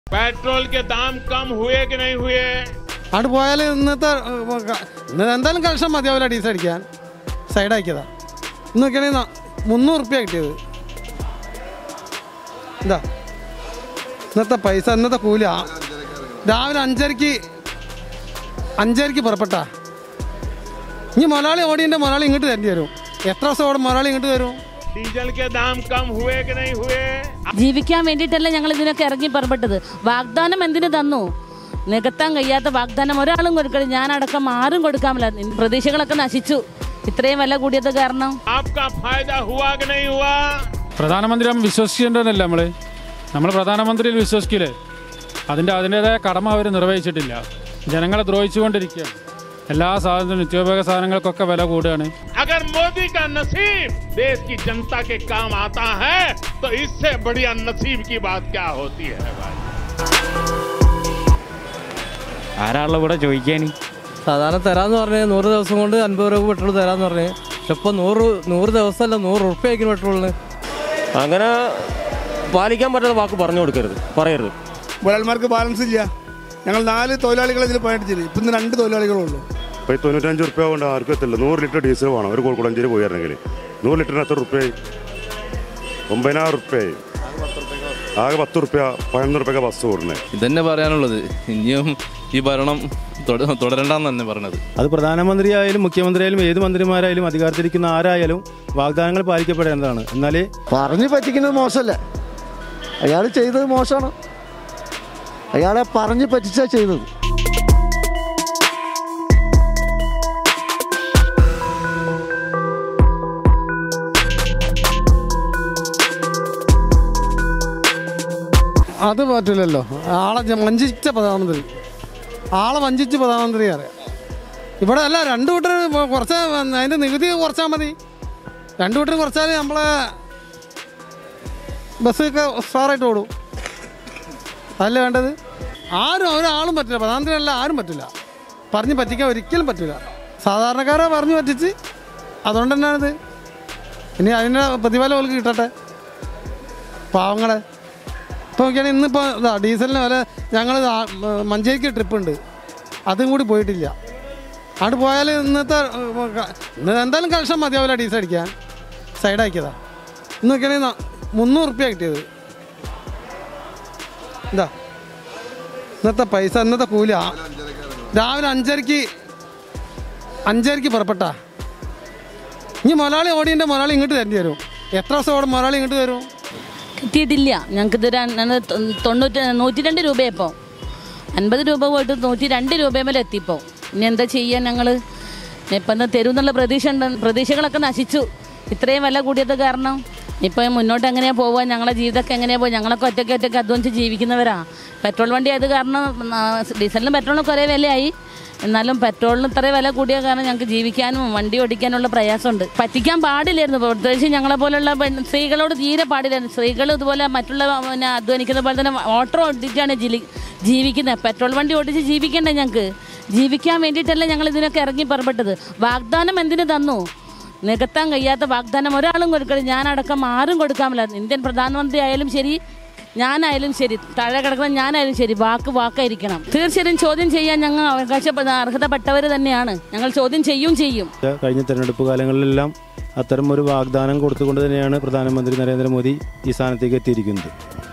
petrol के दाम कम हुए कि नहीं हुए അവിടെ പോയാൽ ഇന്നത്തെ ഏഹ്, ക- ഇന്ന് എന്തായാലും കളക്ഷൻ മതിയാവില്ല ഡീസൽ അടിക്കാൻ സൈഡാക്കിയതാ ഇന്ന് നോക്കിയാണെങ്കിൽ മുന്നൂറ് റുപ്യ കിട്ടിയത് എന്താ ഇന്നത്തെ പൈസ ഇന്നത്തെ കൂലി ആ- രാവിലെ അഞ്ചരക്ക് അഞ്ചരക്ക് പുറപ്പെട്ട ഇനി മലയാളി ഓടിയൻ്റെ മലയാളി ഇങ്ങോട്ട് തരേണ്ടി വരും എത്ര ദിവസം ഓടും മലയാളി ഇങ്ങോട്ട് വരും डीजल के दाम कम हुए कि नहीं हुए ജീവിക്കാൻ വേണ്ടിയിട്ടല്ല ഞങ്ങൾ ഇതിനൊക്കെ ഇറങ്ങി പുറപ്പെട്ടത് വാഗ്ദാനം എന്തിനു തന്നു നികത്താൻ കഴിയാത്ത വാഗ്ദാനം ഒരാളും കൊടുക്കരുത് ഞാനടക്കം ആരും കൊടുക്കാമില്ല പ്രതീക്ഷകളൊക്കെ നശിച്ചു ഇത്രയും വില കൂടിയത് കാരണം आपका फायदा हुआ कि नहीं हुआ പ്രധാനമന്ത്രി നമ്മൾ വിശ്വസിക്കേണ്ടതല്ല നമ്മൾ നമ്മൾ പ്രധാനമന്ത്രിയിൽ വിശ്വസിക്കില്ലേ അതിൻ്റെ അതിൻ്റേതായ കടമ അവർ നിർവഹിച്ചിട്ടില്ല ജനങ്ങളെ ദ്രോഹിച്ചുകൊണ്ടിരിക്കുകയാണ് എല്ലാ സാധനത്തിനും നിത്യോപയോഗ സാധനങ്ങൾക്കൊക്കെ വില കൂടുകയാണ് अगर मोदी का नसीब देश की जनता के काम आता है तो इससे बढ़िया नसीब की बात क्या होती है भाई ആരാളുള്ള ഇവിടെ ചോദിക്കാൻ സാധാരണ തരാന്ന് പറഞ്ഞ് നൂറ് ദിവസം കൊണ്ട് അൻപത് രൂപ പെട്രോൾ തരാന്ന് പറഞ്ഞ് പക്ഷെ ഇപ്പോൾ നൂറ് നൂറ് ദിവസമല്ല നൂറ് ഉറുപ്പ്യക്കും പെട്രോളിന് അങ്ങനെ പാലിക്കാൻ പറ്റാത്ത വാക്ക് പറഞ്ഞു കൊടുക്കരുത് പറയരുത് മുതലാളിമാർക്ക് ബാലൻസ് ഇല്ല ഞങ്ങൾ നാല് തൊഴിലാളികളെ ഇതിൽ പണിയെടുത്തില്ല ഇപ്പം ഇന്ന് രണ്ട് തൊഴിലാളികളേ ഉള്ളൂ ഇപ്പോൾ ഈ തൊണ്ണൂറ്റഞ്ച് റുപ്യ കൊണ്ട് ആർക്കും എത്തില്ല നൂറ് ലിറ്റർ ഡീസൽ വേണം ഒരു കോഴിക്കോടഞ്ചേരി പോയിരുന്നെങ്കിൽ നൂറ് ലിറ്ററിന് എത്ര റുപ്യയായി ഒമ്പതിനായിരം റുപ്യയായി ആകെ പത്ത് റുപ്യ പതിനൊന്ന് റുപ്യൊക്കെ ബസ് ഓടുന്നത് ഇതന്നെ പറയാനുള്ളത് ഇനിയും ഈ ഭരണം തുട- തുടരണ്ടെന്ന് തന്നെ പറഞ്ഞത് അത് പ്രധാനമന്ത്രിയായാലും മുഖ്യമന്ത്രിയായാലും ഏത് മന്ത്രിമാരായാലും അധികാരത്തിലിരിക്കുന്ന ആരായാലും വാഗ്ദാനങ്ങൾ പാലിക്കപ്പെടേണ്ടതാണ് എന്നാലേ പറഞ്ഞു പറ്റിക്കുന്നത് മോശമല്ല അയാൾ ചെയ്തത് മോശമാണ് അയാളെ പറഞ്ഞ് പറ്റിച്ചാ ചെയ്തത് അത് പറ്റില്ലല്ലോ ആളെ ജ- വഞ്ചിച്ച പ്രധാനമന്ത്രി ആളെ വഞ്ചിച്ച് പ്രധാനമന്ത്രി അറിയാം ഇവിടെ അല്ല രണ്ട് കൂട്ടർ കുറച്ച് അതിൻ്റെ നികുതി കുറച്ചാൽ മതി രണ്ട് കൂട്ടർ കുറച്ചാൽ നമ്മളെ ബസ്സൊക്കെ സ്റ്റാറായിട്ട് ഓടും അതല്ലേ വേണ്ടത് ആരും ഒരാളും പറ്റില്ല പ്രധാനമന്ത്രി അല്ല ആരും പറ്റില്ല പറഞ്ഞ് പറ്റിക്കാൻ ഒരിക്കലും പറ്റില്ല സാധാരണക്കാരെ പറഞ്ഞു പറ്റിച്ച് അതുകൊണ്ട് തന്നെയാണിത് ഇനി അതിൻ്റെ പ്രതിഫലം അവർക്ക് കിട്ടട്ടെ പാവങ്ങളെ ഇപ്പോൾ നോക്കിയാണെങ്കിൽ ഇന്നിപ്പോൾ ഇതാ ഡീസലിന് വില ഞങ്ങൾ മഞ്ചേരിക്ക് ട്രിപ്പ് ഉണ്ട് അതും കൂടി പോയിട്ടില്ല അവിടെ പോയാൽ ഇന്നത്തെ ഏഹ്, ക- ഇന്ന് എന്തായാലും കളക്ഷൻ മതിയാവില്ല ഡീസൽ അടിക്കാൻ സൈഡാക്കിയതാ ഇന്ന് നോക്കിയാണെങ്കിൽ മുന്നൂറ് റുപ്യ കിട്ടിയത് എന്താ ഇന്നത്തെ പൈസ ഇന്നത്തെ കൂലി ആ- രാവിലെ അഞ്ചരക്ക് അഞ്ചരക്ക് പുറപ്പെട്ട ഇനി മലയാളി ഓടിയൻ്റെ മലയാളി ഇങ്ങോട്ട് തരേണ്ടി വരും എത്ര ദിവസം ഓടും മലയാളി ഇങ്ങോട്ട് വരും കിട്ടിയിട്ടില്ല ഞങ്ങൾക്ക് ഇത് തൊണ്ണൂറ്റി നൂറ്റി രണ്ട് രൂപയപ്പോൾ അൻപത് രൂപ പോയിട്ട് നൂറ്റി രണ്ട് രൂപയുമേലെ എത്തിപ്പോൾ ഇനി എന്താ ചെയ്യാൻ ഞങ്ങൾ ഇപ്പം എന്താ തരും എന്നുള്ള പ്രതീക്ഷ ഉണ്ട് പ്രതീക്ഷകളൊക്കെ നശിച്ചു ഇത്രയും വില കൂടിയത് കാരണം ഇപ്പം മുന്നോട്ട് എങ്ങനെയാണ് പോവുക ഞങ്ങളെ ജീവിതമൊക്കെ എങ്ങനെയാണ് പോകുക ഞങ്ങളൊക്കെ ഒറ്റയ്ക്ക് ഒറ്റയ്ക്ക് അധ്വാനിച്ച് ജീവിക്കുന്നവരാ പെട്രോൾ വണ്ടി ആയത് കാരണം ആ, ഡീസലിനും പെട്രോളിനും ഒരേ വിലയായി എന്നാലും പെട്രോളിന് ഇത്ര വില കൂടിയ കാരണം ഞങ്ങൾക്ക് ജീവിക്കാനും വണ്ടി ഓടിക്കാനുള്ള പ്രയാസമുണ്ട് പറ്റിക്കാൻ പാടില്ലായിരുന്നു പ്രത്യേകിച്ച് ഞങ്ങളെ പോലുള്ള പെൺ- സ്ത്രീകളോട് തീരെ പാടില്ലായിരുന്നു സ്ത്രീകൾ ഇതുപോലെ മറ്റുള്ള പിന്നെ അധ്വാനിക്കുന്ന പോലെ തന്നെ ഓട്ടോ ഓടിച്ചാണ് ജിലി ജീവിക്കുന്നത് പെട്രോൾ വണ്ടി ഓടിച്ച് ജീവിക്കണ്ടേ ഞങ്ങൾക്ക് ജീവിക്കാൻ വേണ്ടിയിട്ടല്ല ഞങ്ങൾ ഇതിനൊക്കെ ഇറങ്ങി പുറപ്പെട്ടത് വാഗ്ദാനം എന്തിനു തന്നു നികത്താൻ കഴിയാത്ത വാഗ്ദാനം ഒരാളും കൊടുക്കരുത് ഞാനടക്കം ആരും കൊടുക്കാമില്ല ഇന്ത്യൻ പ്രധാനമന്ത്രി ആയാലും ശരി ഞാനായാലും ശരി താഴെ കിടക്കുന്ന ഞാനായാലും ശരി വാക്ക് വാക്കായിരിക്കണം തീർച്ചയായും ചോദ്യം ചെയ്യാൻ ഞങ്ങൾ അവകാശപ്പെട്ട അർഹതപ്പെട്ടവർ തന്നെയാണ് ഞങ്ങൾ ചോദ്യം ചെയ്യും ചെയ്യും കഴിഞ്ഞ തെരഞ്ഞെടുപ്പ് കാലങ്ങളിലെല്ലാം അത്തരം ഒരു വാഗ്ദാനം കൊടുത്തുകൊണ്ട് തന്നെയാണ് പ്രധാനമന്ത്രി നരേന്ദ്രമോദി ഈ സ്ഥാനത്തേക്ക് എത്തിയിരിക്കുന്നത്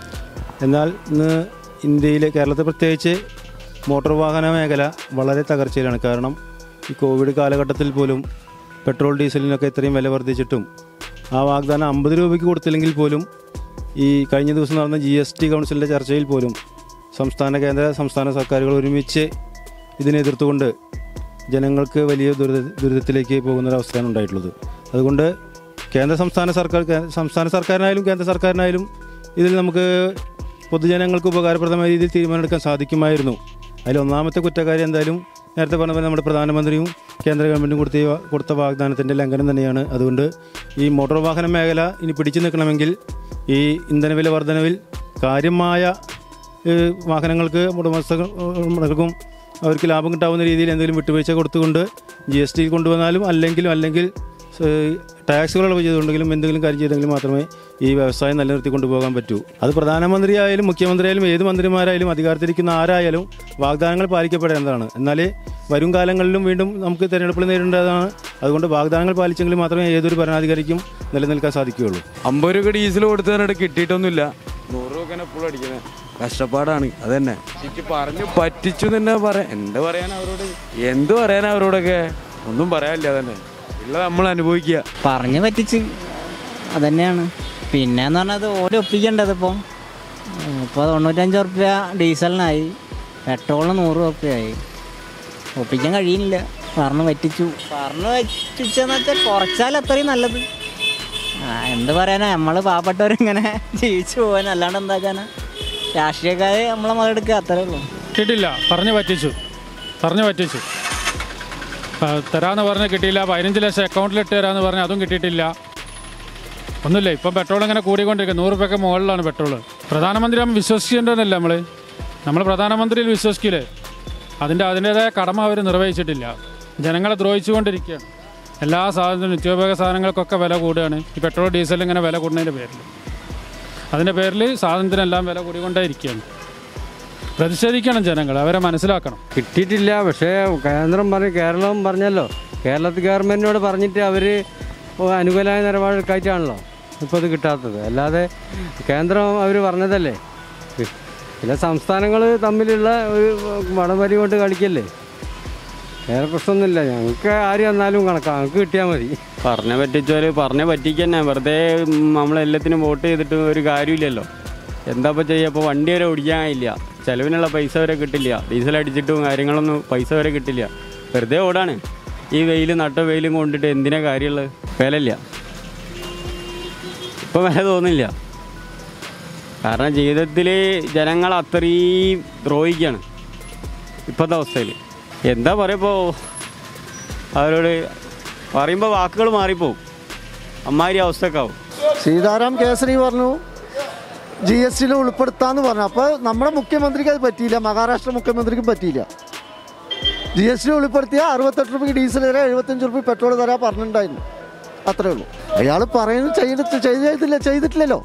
എന്നാൽ ഇന്ന് ഇന്ത്യയിലെ കേരളത്തിൽ പ്രത്യേകിച്ച് മോട്ടോർ വാഹന മേഖല വളരെ തകർച്ചയിലാണ് കാരണം ഈ കോവിഡ് കാലഘട്ടത്തിൽ പോലും പെട്രോൾ ഡീസലിനൊക്കെ ഇത്രയും വില വർദ്ധിച്ചിട്ടും ആ വാഗ്ദാനം അമ്പത് രൂപയ്ക്ക് കൊടുത്തില്ലെങ്കിൽ പോലും ഈ കഴിഞ്ഞ ദിവസം നടന്ന ജി എസ് ടി കൗൺസിലിൻ്റെ ചർച്ചയിൽ പോലും സംസ്ഥാന കേന്ദ്ര സംസ്ഥാന സർക്കാരുകൾ ഒരുമിച്ച് ഇതിനെ എതിർത്തുകൊണ്ട് ജനങ്ങൾക്ക് വലിയ ദുരിത ദുരിതത്തിലേക്ക് പോകുന്നൊരവസ്ഥയാണ് ഉണ്ടായിട്ടുള്ളത് അതുകൊണ്ട് കേന്ദ്ര സംസ്ഥാന സർക്കാർ കേ- സംസ്ഥാന സർക്കാരിനായാലും കേന്ദ്ര സർക്കാരിനായാലും ഇതിൽ നമുക്ക് പൊതുജനങ്ങൾക്ക് ഉപകാരപ്രദമായ രീതിയിൽ തീരുമാനമെടുക്കാൻ സാധിക്കുമായിരുന്നു അതിൽ ഒന്നാമത്തെ കുറ്റക്കാരി എന്തായാലും നേരത്തെ പറഞ്ഞ പോലെ നമ്മുടെ പ്രധാനമന്ത്രിയും കേന്ദ്ര ഗവൺമെൻറ്റും കൊടുത്ത ഈ വാ- കൊടുത്ത വാഗ്ദാനത്തിൻ്റെ ലംഘനം തന്നെയാണ് അതുകൊണ്ട് ഈ മോട്ടോർ വാഹന മേഖല ഇനി പിടിച്ചു നിൽക്കണമെങ്കിൽ ഈ ഇന്ധനവില വർധനവിൽ കാര്യമായ ഏഹ്, വാഹനങ്ങൾക്ക് ഉടമസ്ഥർക്കും അവർക്ക് ലാഭം കിട്ടാവുന്ന രീതിയിൽ എന്തെങ്കിലും വിട്ടുവീഴ്ച കൊടുത്തുകൊണ്ട് ജി എസ് ടി കൊണ്ടുവന്നാലും അല്ലെങ്കിലും അല്ലെങ്കിൽ ഏഹ്, ടാക്സുകൾ ഇളവ് ചെയ്തുകൊണ്ടെങ്കിലും എന്തെങ്കിലും കാര്യം ചെയ്തെങ്കിലും മാത്രമേ ഈ വ്യവസായം നിലനിർത്തി കൊണ്ടുപോകാൻ പറ്റൂ അത് പ്രധാനമന്ത്രി ആയാലും മുഖ്യമന്ത്രി ആയാലും ഏത് മന്ത്രിമാരായാലും അധികാരത്തിരിക്കുന്ന ആരായാലും വാഗ്ദാനങ്ങൾ പാലിക്കപ്പെടേണ്ടതാണ് എന്നാലേ വരും കാലങ്ങളിലും വീണ്ടും നമുക്ക് തിരഞ്ഞെടുപ്പിൽ നേരിടേണ്ടതാണ് അതുകൊണ്ട് വാഗ്ദാനങ്ങൾ പാലിച്ചെങ്കിൽ മാത്രമേ ഏതൊരു ഭരണാധികാരിക്കും നിലനിൽക്കാൻ സാധിക്കുകയുള്ളൂ അമ്പത് രൂപ ഡീസൽ കൊടുത്തതിനിടെ കിട്ടിയിട്ടൊന്നുമില്ല നൂറ് രൂപ എപ്പോഴും അടിക്കുന്നത് കഷ്ടപ്പാടാണ് അതന്നെ എനിക്ക് പറഞ്ഞു പറ്റിച്ചു തന്നെ പറയാം എന്ത് പറയാൻ അവരോട് എന്ത് പറയാൻ അവരോടൊക്കെ ഒന്നും പറയാനില്ല അതന്നെ ഉള്ളത് നമ്മൾ അനുഭവിക്കുക പറഞ്ഞു പറ്റിച്ച് അതന്നെയാണ് പിന്നെന്ന് പറഞ്ഞത് ഓരോ ഒപ്പിക്കേണ്ടത് ഇപ്പോൾ ഇപ്പോൾ തൊണ്ണൂറ്റഞ്ച് ഉറുപ്പ്യ ഡീസലിനായി പെട്രോളിന് നൂറ് ഉറുപ്പ്യായി ഒപ്പിക്കാൻ കഴിയുന്നില്ല പറഞ്ഞു പറ്റിച്ചു പറഞ്ഞു പറ്റിച്ചെന്ന് വെച്ചാൽ കുറച്ചാൽ അത്രയും നല്ലത് ആ എന്ത് പറയാനാ നമ്മൾ പാവപ്പെട്ടവരിങ്ങനെ ജീവിച്ചു പോകാൻ അല്ലാണ്ട് എന്താക്കാനാ രാഷ്ട്രീയക്കാരെ നമ്മളെ മുതലെടുക്കുക അത്രേ ഉള്ളൂ കിട്ടില്ല പറഞ്ഞു പറ്റിച്ചു പറഞ്ഞു പറ്റിച്ചു ആ, തരാന്ന് പറഞ്ഞ് കിട്ടിയില്ല പതിനഞ്ച് ലക്ഷം അക്കൗണ്ടിൽ ഇട്ട് തരാമെന്ന് പറഞ്ഞ് അതും കിട്ടിയിട്ടില്ല ഒന്നുമില്ല ഇപ്പം പെട്രോൾ ഇങ്ങനെ കൂടിക്കൊണ്ടിരിക്കുക നൂറ് രൂപയ്ക്ക് മുകളിലാണ് പെട്രോൾ പ്രധാനമന്ത്രി നമ്മൾ വിശ്വസിക്കേണ്ടതല്ല നമ്മൾ നമ്മൾ പ്രധാനമന്ത്രിയിൽ വിശ്വസിക്കില്ലേ അതിൻ്റെ അതിൻ്റേതായ കടമ അവർ നിർവഹിച്ചിട്ടില്ല ജനങ്ങളെ ദ്രോഹിച്ചുകൊണ്ടിരിക്കുകയാണ് എല്ലാ സാധനത്തിനും നിത്യോപയോഗ സാധനങ്ങൾക്കൊക്കെ വില കൂടുകയാണ് ഈ പെട്രോൾ ഡീസൽ ഇങ്ങനെ വില കൂടുന്നതിൻ്റെ പേരിൽ അതിൻ്റെ പേരിൽ സാധനത്തിനെല്ലാം വില കൂടിക്കൊണ്ടേ ഇരിക്കുകയാണ് പ്രതിഷേധിക്കണം ജനങ്ങൾ അവരെ മനസ്സിലാക്കണം കിട്ടിയിട്ടില്ല പക്ഷേ കേന്ദ്രം പറഞ്ഞ് കേരളം പറഞ്ഞല്ലോ കേരളത്തിൽ ഗവൺമെൻറ്റിനോട് പറഞ്ഞിട്ട് അവർ അനുകൂലമായ നിലപാടെടുക്കായിട്ടാണല്ലോ ഇപ്പോൾ ഇത് കിട്ടാത്തത് അല്ലാതെ കേന്ദ്രം അവർ പറഞ്ഞതല്ലേ ചില സംസ്ഥാനങ്ങൾ തമ്മിലുള്ള ഒരു വടംവലി കൊണ്ട് കളിക്കല്ലേ വേറെ പ്രശ്നമൊന്നുമില്ല ഞങ്ങൾക്ക് ആര് വന്നാലും കണക്കാം ഞങ്ങൾക്ക് കിട്ടിയാൽ മതി പറഞ്ഞ പറ്റിച്ചാൽ പറഞ്ഞ പറ്റിക്കന്നെ വെറുതെ നമ്മളെല്ലാത്തിനും വോട്ട് ചെയ്തിട്ട് ഒരു കാര്യമില്ലല്ലോ എന്താ ഇപ്പോൾ ചെയ്യുക ഇപ്പോൾ വണ്ടി വരെ ഓടിക്കാനില്ല ചിലവിനുള്ള പൈസ വരെ കിട്ടില്ല ഡീസൽ അടിച്ചിട്ടും കാര്യങ്ങളൊന്നും പൈസ വരെ കിട്ടില്ല വെറുതെ ഓടാണ് ഈ വെയിൽ നട്ട വെയിലും കൊണ്ടിട്ട് എന്തിനാ കാര്യമുള്ളത് വിലയില്ല ഇപ്പം വില തോന്നില്ല കാരണം ജീവിതത്തിൽ ജനങ്ങൾ അത്രയും ദ്രോഹിക്കുകയാണ് ഇപ്പോഴത്തെ അവസ്ഥയിൽ എന്താ പറയുമ്പോൾ അവരോട് പറയുമ്പോൾ വാക്കുകൾ മാറിപ്പോവും അമ്മാതിരി അവസ്ഥയൊക്കെ ആവും സീതാറാം കേസരി പറഞ്ഞു ജി എസ് ടിയിൽ ഉൾപ്പെടുത്താന്ന് പറഞ്ഞു അപ്പോൾ നമ്മുടെ മുഖ്യമന്ത്രിക്ക് അത് പറ്റിയില്ല മഹാരാഷ്ട്ര മുഖ്യമന്ത്രിക്കും പറ്റിയില്ല ജി എസ് ടി ഉൾപ്പെടുത്തിയ അറുപത്തെട്ട് രൂപയ്ക്ക് ഡീസൽ തരാം എഴുപത്തഞ്ച് രൂപ പെട്രോൾ തരാൻ പറഞ്ഞിട്ടുണ്ടായിരുന്നു അത്രേ ഉള്ളൂ അയാൾ പറയുന്നത് ചെയ്തിട്ട് ചെയ്തിട്ടില്ല ചെയ്തിട്ടില്ലല്ലോ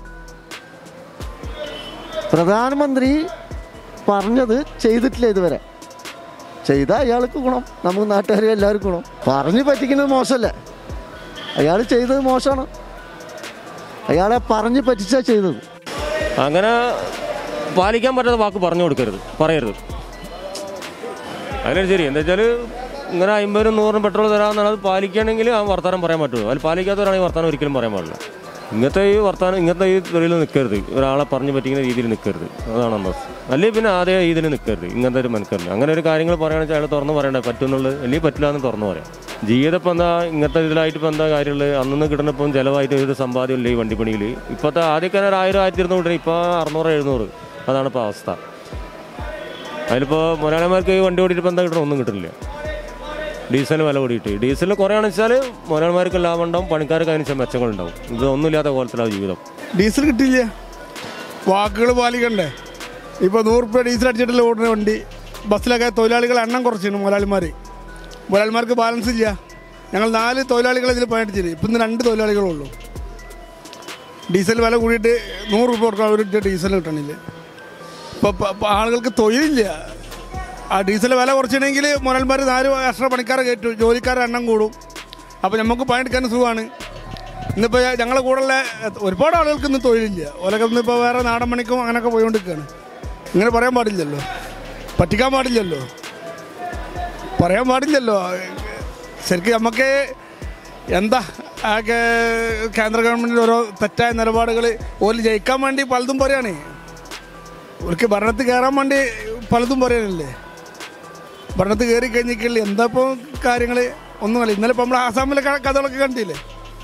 പ്രധാനമന്ത്രി പറഞ്ഞത് ചെയ്തിട്ടില്ല ഇതുവരെ ചെയ്ത അയാൾക്ക് ഗുണം നമുക്ക് നാട്ടുകാരെ എല്ലാവർക്കും ഗുണം പറഞ്ഞു പറ്റിക്കുന്നത് മോശമല്ലേ അയാൾ ചെയ്തത് മോശമാണ് അയാളെ പറഞ്ഞ് പറ്റിച്ചാ ചെയ്തത് അങ്ങനെ പാലിക്കാൻ പറ്റാത്ത വാക്ക് പറഞ്ഞു കൊടുക്കരുത് പറയരുത് അതിനാണ് ശരി എന്താ വെച്ചാൽ ഇങ്ങനെ അമ്പതിനും നൂറിനും പെട്രോൾ തരാമെന്നാണ് അത് പാലിക്കുകയാണെങ്കിൽ ആ വർത്തമാനം പറയാൻ പറ്റുള്ളൂ അത് പാലിക്കാത്തവരാണെങ്കിൽ വർത്തമാനം ഒരിക്കലും പറയാൻ പാടില്ല ഇങ്ങനത്തെ ഈ വർത്തമാനം ഇങ്ങനത്തെ ഈ തൊഴിൽ നിൽക്കരുത് ഒരാളെ പറഞ്ഞു പറ്റിക്കുന്ന രീതിയിൽ നിൽക്കരുത് അതാണ് അന്തസ് അല്ലെങ്കിൽ പിന്നെ ആദ്യം ഇതിൽ നിൽക്കരുത് ഇങ്ങനത്തെ ഒരു മെനക്കരുത് അങ്ങനെ ഒരു കാര്യങ്ങൾ പറയുകയാണെന്ന് വെച്ചാൽ അയാൾ തുറന്ന് പറയണ്ടേ പറ്റുന്നുള്ളത് അല്ലെങ്കിൽ പറ്റില്ല എന്ന് തുറന്ന് പറയാം ജീവിതം ഇപ്പം എന്താ ഇങ്ങനത്തെ ഇതിലായിട്ട് ഇപ്പം എന്താ കാര്യമുള്ളത് അന്നൊന്നും കിട്ടുന്നപ്പം ചിലവായിട്ട് ഒരു സമ്പാദ്യം ഇല്ല ഈ വണ്ടിപ്പണിയിൽ ഇപ്പോഴത്തെ ആദ്യമൊക്കെ ഒരു ആയിരം ആയിരത്തി ഇരുന്നൂറ് കിട്ടും ഇപ്പോൾ അറുന്നൂറ് എഴുന്നൂറ് അതാണ് ഇപ്പോൾ അവസ്ഥ അതിലിപ്പോൾ മുതലാളിമാർക്ക് ഈ വണ്ടി ഓടിയിട്ട് എന്താ കിട്ടണം ഒന്നും കിട്ടില്ല ഡീസലിന് വില കൂടിയിട്ട് ഡീസലിന് കുറയാണെന്ന് വെച്ചാൽ മുതലാളിമാർക്ക് ലാഭം ഉണ്ടാവും പണിക്കാർക്ക് അതിന് മെച്ചങ്ങളുണ്ടാവും ഇത് ഒന്നുമില്ലാത്ത കോലത്തിലാണ് ജീവിതം ഡീസൽ കിട്ടില്ല വാക്കുകൾ പാലിക്കണ്ടേ ഇപ്പോൾ നൂറ് രൂപ ഡീസൽ അടിച്ചിട്ടല്ലേ ഓടുന്ന വണ്ടി ബസ്സിലൊക്കെ തൊഴിലാളികൾ എണ്ണം കുറച്ചിരുന്നു മുതലാളിമാർ മുതലാളിമാർക്ക് ബാലൻസ് ഇല്ല ഞങ്ങൾ നാല് തൊഴിലാളികളെ ഇതിൽ പണിയെടുത്തില്ല ഇപ്പം ഇന്ന് രണ്ട് തൊഴിലാളികളേ ഉള്ളൂ ഡീസൽ വില കൂടിയിട്ട് നൂറ് രൂപ കൊടുക്കാൻ ഒരു ലിറ്റർ ഡീസൽ കിട്ടണില്ല ഇപ്പോൾ ആളുകൾക്ക് തൊഴിലില്ല ആ ഡീസൽ വില കുറച്ചിട്ടുണ്ടെങ്കിൽ മുതലാളിമാർ നാല് വർഷം പണിക്കാരെ കയറ്റും ജോലിക്കാരുടെ എണ്ണം കൂടും അപ്പോൾ നമുക്ക് പണിയെടുക്കാൻ സുഖമാണ് ഇന്നിപ്പോൾ ഞങ്ങളെ കൂടെയുള്ള ഒരുപാട് ആളുകൾക്ക് ഇന്ന് തൊഴിലില്ല ഓലൊക്കെ ഇന്നിപ്പോൾ വേറെ നാടൻ പണിക്കും അങ്ങനെയൊക്കെ പോയിക്കൊണ്ടിരിക്കുകയാണ് ഇങ്ങനെ പറയാൻ പാടില്ലല്ലോ പറ്റിക്കാൻ പാടില്ലല്ലോ പറയാൻ പാടില്ലല്ലോ ശരിക്കും നമുക്ക് എന്താ ആ കേ- കേന്ദ്ര ഗവൺമെൻറ്റിൻ്റെ ഓരോ തെറ്റായ നിലപാടുകൾ ഓല് ജയിക്കാൻ വേണ്ടി പലതും പറയാണ് ഓർക്ക് ഭരണത്തിൽ കയറാൻ വേണ്ടി പലതും പറയാനല്ലേ ഭരണത്തിൽ കയറി കഴിഞ്ഞിട്ടില്ല എന്താ ഇപ്പോൾ കാര്യങ്ങൾ ഒന്നുമല്ല ഇന്നലെ ഇപ്പോൾ നമ്മൾ ആസാമിലെ ക- കഥകളൊക്കെ കണ്ടില്ലേ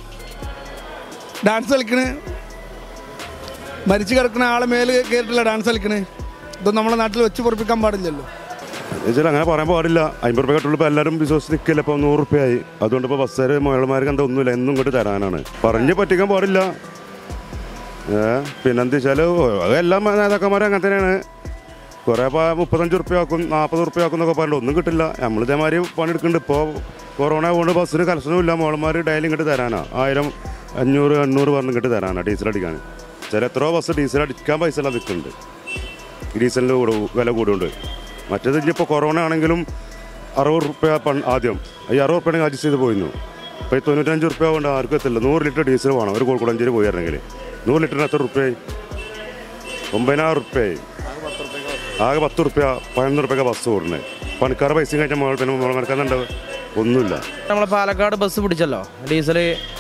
ഡാൻസ് കളിക്കണ് മരിച്ചു കിടക്കുന്ന ആളെ മേല് കയറിയിട്ടില്ല ഡാൻസ് കളിക്കണ് ഇതൊന്നും നമ്മളെ നാട്ടിൽ വെച്ച് പൊറപ്പിക്കാൻ പാടില്ലല്ലോ എന്നുവെച്ചാൽ അങ്ങനെ പറയാൻ പാടില്ല അമ്പത് രൂപ കെട്ടുള്ളൂ ഇപ്പോൾ എല്ലാവരും വിശ്വസിച്ച് നിൽക്കില്ല ഇപ്പോൾ നൂറ് റുപ്യയായി അതുകൊണ്ട് ഇപ്പോൾ ബസ്സുകാർ മുതലാളിമാർക്ക് എന്താ ഒന്നുമില്ല എന്നും ഇങ്ങോട്ട് തരാനാണ് പറഞ്ഞ് പറ്റിക്കാൻ പാടില്ല ഏ പിന്നെന്താ വെച്ചാൽ അത് എല്ലാ നേതാക്കന്മാരും അങ്ങനെ തന്നെയാണ് കുറേ ഇപ്പോൾ മുപ്പത്തഞ്ച് ഉറുപ്പ്യ ആക്കും നാൽപ്പത് ഉറുപ്പ്യ ആക്കും എന്നൊക്കെ പറഞ്ഞിട്ട് ഒന്നും കിട്ടില്ല നമ്മൾ ഇതേമാതിരി പണിയെടുക്കുന്നുണ്ട് ഇപ്പോൾ കൊറോണ കൊണ്ട് ബസ്സിന് കലക്ഷനും ഇല്ല മോളന്മാർ ഡെയിലി ഇങ്ങോട്ട് തരാനാ ആയിരം അഞ്ഞൂറ് എണ്ണൂറ് പറഞ്ഞ് ഇങ്ങോട്ട് തരാനാ ഡീസൽ അടിക്കാൻ ചില എത്രയോ ബസ് ഡീസൽ അടിക്കാൻ പൈസ ഇല്ലാതെ നിൽക്കുന്നുണ്ട് ഡീസലിൻ്റെ കൂടെ വില കൂടുകൊണ്ട് മറ്റേത് ഇനിയിപ്പോൾ കൊറോണ ആണെങ്കിലും അറുപത് റുപ്യ പൺ- ആദ്യം ഈ അറുപത് റുപ്യ അഡ്ജസ്റ്റ് ചെയ്ത് പോയിരുന്നു ഇപ്പോൾ ഈ തൊണ്ണൂറ്റഞ്ച് റുപ്യ കൊണ്ട് ആർക്കും എത്തില്ല നൂറ് ലിറ്റർ ഡീസൽ വേണം ഒരു കോഴിക്കോടഞ്ചേരി പോയിരുന്നെങ്കിൽ നൂറ് ലിറ്ററിന് എത്ര റുപ്യയായി ഒമ്പതിനായിരം റുപ്യയായി ആകെ പത്ത് റുപ്യ പതിനൊന്ന് റുപ്യൊക്കെ ബസ് ഓടുന്നത് പണിക്കാരുടെ പൈസ കഴിഞ്ഞാൽ മുകൾ പിന്നെ മുകൾ നടക്കുന്നുണ്ട് ഒന്നുമില്ല നമ്മളെ പാലക്കാട് ബസ് പിടിച്ചല്ലോ ഡീസൽ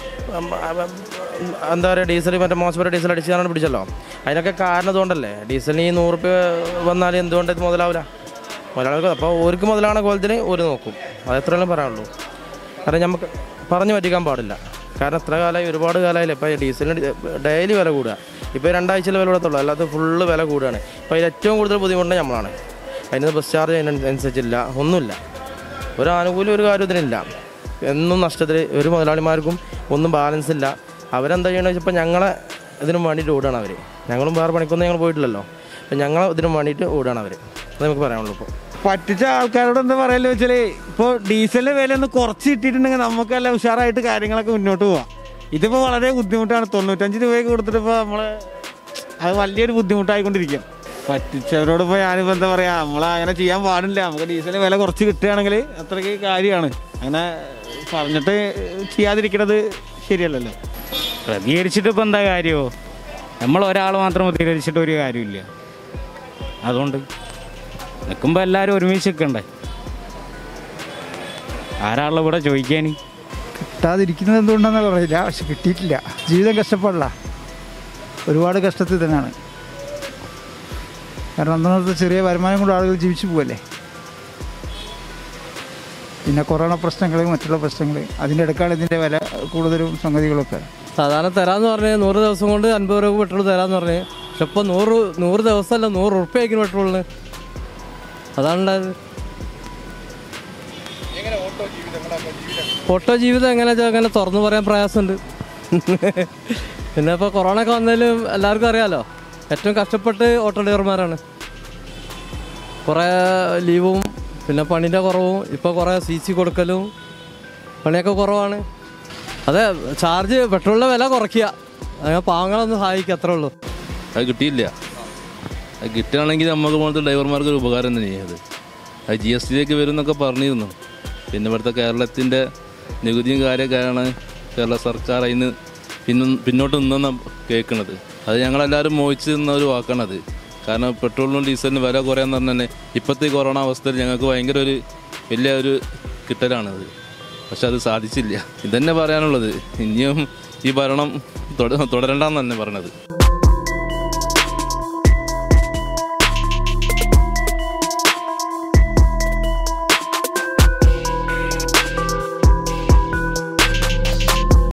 എന്താ പറയുക ഡീസൽ മറ്റേ മോശപ്പെട്ട ഡീസൽ അടിച്ചാണ് പിടിച്ചല്ലോ അതിനൊക്കെ കാരണം ഇതുകൊണ്ടല്ലേ ഡീസലിന് ഈ നൂറ് രൂപ വന്നാൽ എന്തുകൊണ്ട് ഇത് മുതലാവില്ല മുതലാളികൾക്ക് അപ്പോൾ ഓർക്ക് മുതലാണ കോലത്തിന് ഒരു നോക്കും അത് എത്രയും പറയാനുള്ളൂ കാരണം നമുക്ക് പറഞ്ഞു പറ്റിക്കാൻ പാടില്ല കാരണം എത്ര കാലമായി ഒരുപാട് കാലമായില്ലേ ഇപ്പോൾ ഡീസലിന് ഡെയിലി വില കൂടുക ഇപ്പോൾ രണ്ടാഴ്ചയിൽ വില കൂടത്തുള്ളൂ അല്ലാതെ ഫുള്ള് വില കൂടുകയാണ് ഇപ്പോൾ അതിൽ ഏറ്റവും കൂടുതൽ ബുദ്ധിമുട്ട് നമ്മളാണ് അതിന് ബസ് ചാർജ് അതിനനുസരിച്ചില്ല ഒന്നുമില്ല ഒരു ആനുകൂല്യം ഒരു കാര്യം ഇതിനില്ല എന്നും നഷ്ടത്തിൽ ഒരു മുതലാളിമാർക്കും ഒന്നും ബാലൻസ് ഇല്ല അവരെന്താ ചെയ്യണമെന്ന് വെച്ചപ്പോൾ ഞങ്ങളെ ഇതിനും വേണ്ടിയിട്ട് ഓടുകയാണ് അവർ ഞങ്ങളും വേറെ പണിക്കൊന്നും ഞങ്ങൾ പോയിട്ടില്ലല്ലോ അപ്പം ഞങ്ങളെ ഇതിനും വേണ്ടിയിട്ട് ഓടുകയാണ് അവർ അത് നമുക്ക് പറയാനുള്ളൂ ഇപ്പോൾ പറ്റിച്ച ആൾക്കാരോട് എന്താ പറയല്ലോ വെച്ചാൽ ഇപ്പോൾ ഡീസലിന്റെ വില ഒന്ന് കുറച്ച് കിട്ടിയിട്ടുണ്ടെങ്കിൽ നമുക്ക് നല്ല ഉഷാറായിട്ട് കാര്യങ്ങളൊക്കെ മുന്നോട്ട് പോവാം ഇതിപ്പോൾ വളരെ ബുദ്ധിമുട്ടാണ് തൊണ്ണൂറ്റഞ്ച് രൂപയൊക്കെ കൊടുത്തിട്ട് ഇപ്പോൾ നമ്മൾ അത് വലിയൊരു ബുദ്ധിമുട്ടായിക്കൊണ്ടിരിക്കും പറ്റിച്ചവരോട് ഇപ്പോൾ ഞാനിപ്പോൾ എന്താ പറയുക നമ്മൾ അങ്ങനെ ചെയ്യാൻ പാടില്ല നമുക്ക് ഡീസലിന് വില കുറച്ച് കിട്ടുകയാണെങ്കിൽ അത്രയ്ക്ക് കാര്യമാണ് അങ്ങനെ പറഞ്ഞിട്ട് ചെയ്യാതിരിക്കണത് ശരിയല്ലല്ലോ പ്രതികരിച്ചിട്ട് ഇപ്പം എന്താ കാര്യമോ നമ്മൾ ഒരാൾ മാത്രം പ്രതികരിച്ചിട്ട് ഒരു കാര്യമില്ല അതുകൊണ്ട് നിൽക്കുമ്പോൾ എല്ലാവരും ഒരുമിച്ച് നിൽക്കണ്ടേ ആരാളുള്ള ഇവിടെ ചോദിക്കാൻ കിട്ടാതിരിക്കുന്നത് എന്തുകൊണ്ടാണെന്ന് അറിയില്ല പക്ഷെ കിട്ടിയിട്ടില്ല ജീവിതം കഷ്ടപ്പാടില്ല ഒരുപാട് കഷ്ടത്തിൽ തന്നെയാണ് കാരണം അന്നത്തെ ചെറിയ വരുമാനം കൊണ്ട് ആളുകൾ ജീവിച്ചു പോവല്ലേ പിന്നെ കൊറോണ പ്രശ്നങ്ങൾ മറ്റുള്ള പ്രശ്നങ്ങൾ അതിൻ്റെ ഇടക്കാണ് ഇതിൻ്റെ വില കൂടുതലും സംഗതികളൊക്കെ സാധാരണ തരാന്ന് പറഞ്ഞ് നൂറ് ദിവസം കൊണ്ട് അൻപത് രൂപ പെട്രോൾ തരാന്ന് പറഞ്ഞ് പക്ഷെ ഇപ്പോൾ നൂറ് നൂറ് ദിവസമല്ല നൂറ് ഉറുപ്പ്യ ആയിരിക്കും പെട്രോളിന് അതാണുണ്ടായത് ഓട്ടോ ജീവിതം എങ്ങനെ വെച്ചാൽ അങ്ങനെ തുറന്നു പറയാൻ പ്രയാസമുണ്ട് പിന്നെ ഇപ്പോൾ കൊറോണ ഒക്കെ വന്നതിലും എല്ലാവർക്കും അറിയാലോ ഏറ്റവും കഷ്ടപ്പെട്ട് ഓട്ടോ ഡ്രൈവർമാരാണ് കുറേ ലീവും പിന്നെ പണിൻ്റെ കുറവും ഇപ്പോൾ കുറേ സി സി കൊടുക്കലും പണിയൊക്കെ കുറവാണ് അതെ ചാർജ് പെട്രോളിൻ്റെ വില കുറയ്ക്കുക അങ്ങനെ പാവങ്ങളൊന്ന് സഹായിക്കുക അത്രേ ഉള്ളൂ അത് കിട്ടിയില്ല അത് കിട്ടുകയാണെങ്കിൽ നമുക്ക് പോലത്തെ ഡ്രൈവർമാർക്ക് ഒരു ഉപകാരം തന്നെയാണ് അത് അത് ജി എസ് ടിയിലേക്ക് വരും എന്നൊക്കെ പറഞ്ഞിരുന്നു പിന്നെ ഇവിടുത്തെ കേരളത്തിൻ്റെ നികുതിയും കാര്യമൊക്കെയാണ് കേരള സർക്കാർ അതിന് പിന്ന പിന്നോട്ട് നിന്നെന്ന കേൾക്കുന്നത് അത് ഞങ്ങളെല്ലാവരും മോഹിച്ച് നിന്ന ഒരു വാക്കാണത് കാരണം പെട്രോളിനും ഡീസലിനും വില കുറയാന്ന് പറഞ്ഞാൽ തന്നെ ഇപ്പോഴത്തെ ഈ കൊറോണ അവസ്ഥയിൽ ഞങ്ങൾക്ക് ഭയങ്കര ഒരു വലിയ ഒരു കിട്ടലാണത് പക്ഷെ അത് സാധിച്ചില്ല ഇതന്നെ പറയാനുള്ളത് ഇനിയും ഈ ഭരണം തുട- തുടരണ്ടെന്ന് തന്നെ പറഞ്ഞത്